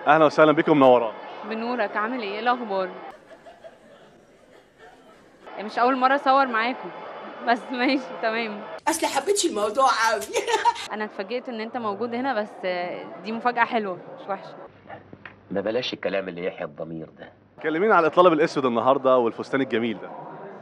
اهلا وسهلا بكم منورانا بنورك عامل ايه ايه الاخبار مش اول مره اصور معاكم بس ماشي تمام اصل حبيتش الموضوع قوي انا اتفاجئت ان انت موجود هنا بس دي مفاجاه حلوه مش وحشه ما بلاش الكلام اللي يحيى الضمير ده كلمينا على الاطلال الاسود النهارده والفستان الجميل ده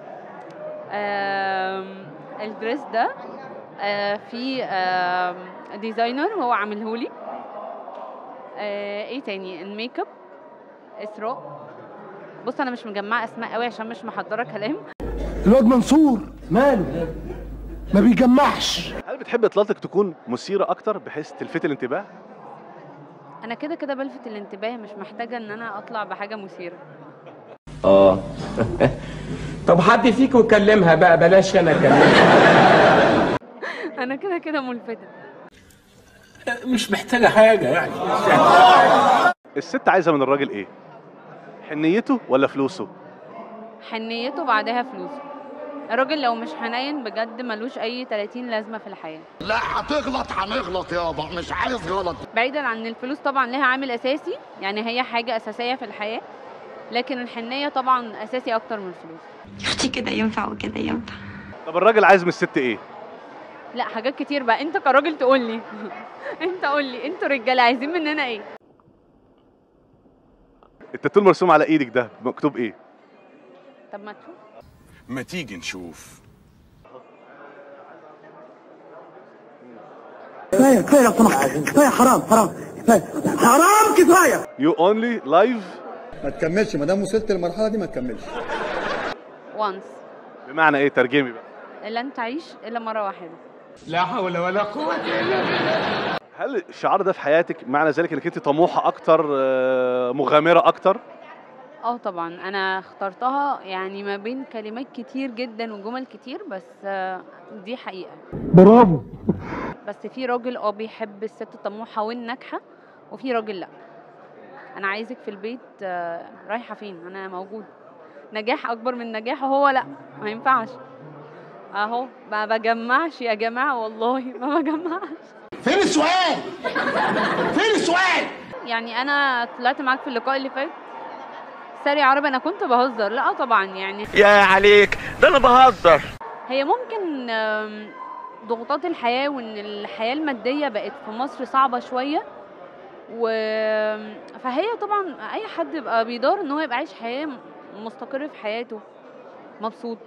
آم، الدريس ده آه، في آم، ديزاينر هو عاملهولي آه، ايه تاني الميك اب اسراء بص انا مش مجمعه اسماء قوي عشان مش محضره كلام الواد منصور ماله ما بيجمعش هل بتحب اطلالتك تكون مثيره اكتر بحيث تلفت الانتباه انا كده كده بلفت الانتباه مش محتاجه ان انا اطلع بحاجه مثيره اه طب حد فيكم يكلمها بقى بلاش انا اكلمها انا كده كده ملفته مش محتاجه حاجه يعني الست عايزه من الراجل ايه حنيته ولا فلوسه حنيته بعدها فلوسه الراجل لو مش حنين بجد ملوش اي 30 لازمه في الحياه لا هتغلط هنغلط يابا مش عايز غلط بعيدا عن الفلوس طبعا لها عامل اساسي يعني هي حاجه اساسيه في الحياه لكن الحنيه طبعا اساسي اكتر من الفلوس اختي كده ينفع وكده ينفع طب الراجل عايز من الست ايه لا حاجات كتير بقى انت كراجل تقول لي انت قول لي انتوا رجاله عايزين مننا ايه التاتو المرسوم على ايدك ده مكتوب ايه طب ما تشوف ما تيجي نشوف كفايه كفايه لو سمحت كفايه حرام حرام كفايه حرام كفايه يو اونلي لايف ما تكملش ما دام وصلت للمرحله دي ما تكملش وانس بمعنى ايه ترجمي بقى لن تعيش الا مره واحده لا حول ولا قوه الا بالله هل الشعار ده في حياتك معنى ذلك انك انت طموحه اكتر آه، مغامره اكتر اه طبعا انا اخترتها يعني ما بين كلمات كتير جدا وجمل كتير بس آه، دي حقيقه برافو بس في راجل اه بيحب الست الطموحه والناجحه وفي راجل لا انا عايزك في البيت آه، رايحه فين انا موجود نجاح اكبر من نجاحه هو لا ما ينفعش اهو ما بجمعش يا جماعه والله ما بجمعش فين السؤال فين السؤال يعني انا طلعت معاك في اللقاء اللي فات ساري عربي انا كنت بهزر لا طبعا يعني يا عليك ده انا بهزر هي ممكن آم، ضغوطات الحياة وإن الحياة المادية بقت في مصر صعبة شوية و فهي طبعا أي حد يبقى بيدور إن هو يبقى عايش حياة مستقر في حياته مبسوط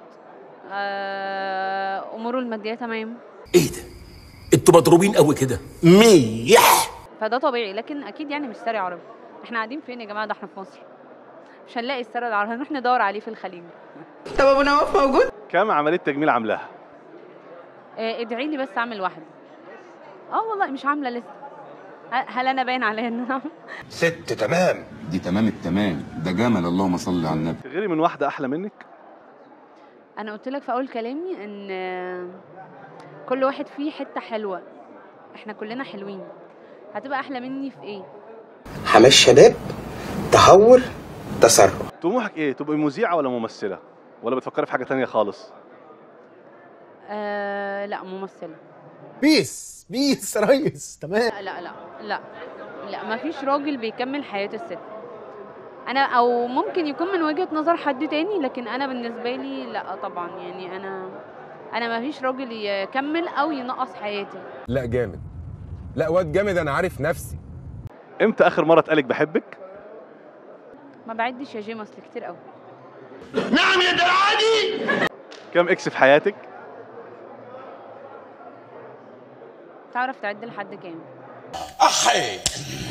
آه، أموره المادية تمام ايه ده انتوا مضروبين قوي كده ميح فده طبيعي لكن أكيد يعني مش ساري عربي احنا قاعدين فين يا جماعة ده احنا في مصر مش هنلاقي الساري العربي هنروح ندور عليه في الخليج طب ابو نواف موجود كم عمليه تجميل عاملاها آه، ادعي لي بس اعمل واحده اه والله مش عامله لسه ه- هل انا باين عليا ان انا ست تمام دي تمام التمام ده جمل اللهم صل على النبي غيري من واحده احلى منك انا قلت لك في اول كلامي ان آه، كل واحد فيه حته حلوه احنا كلنا حلوين هتبقى احلى مني في ايه حماس شباب تهور تسرع طموحك ايه تبقي مذيعه ولا ممثله ولا بتفكري في حاجه تانية خالص آه لا ممثله بيس بيس ريس تمام لا لا لا لا لا ما فيش راجل بيكمل حياه الست انا او ممكن يكون من وجهه نظر حد تاني لكن انا بالنسبه لي لا طبعا يعني انا انا ما فيش راجل يكمل او ينقص حياتي لا جامد لا واد جامد انا عارف نفسي امتى اخر مره اتقالك بحبك ما بعدش يا جيم اصل كتير قوي نعم يا دلعادي كم اكس في حياتك تعرف تعد لحد كام احي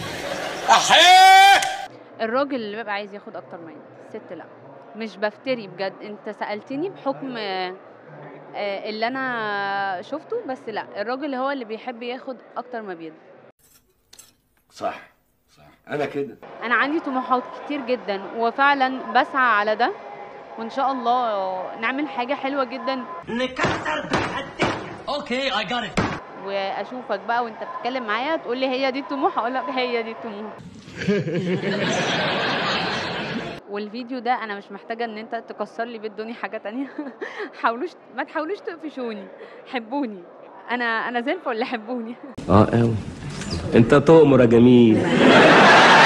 احي الراجل اللي بيبقى عايز ياخد اكتر ما يدي الست لا مش بفتري بجد انت سالتني بحكم آه، آه، اللي انا شفته بس لا الراجل هو اللي بيحب ياخد اكتر ما بيدي صح صح انا كده انا عندي طموحات كتير جدا وفعلا بسعى على ده وان شاء الله نعمل حاجه حلوه جدا اوكي اي جات ات واشوفك بقى وانت بتتكلم معايا تقول لي هي دي الطموح اقول لك هي دي الطموح والفيديو ده انا مش محتاجه ان انت تكسر لي بالدنيا حاجه تانية حاولوش ما تحاولوش تقفشوني حبوني انا انا زي الفل حبوني اه قوي انت تؤمر يا جميل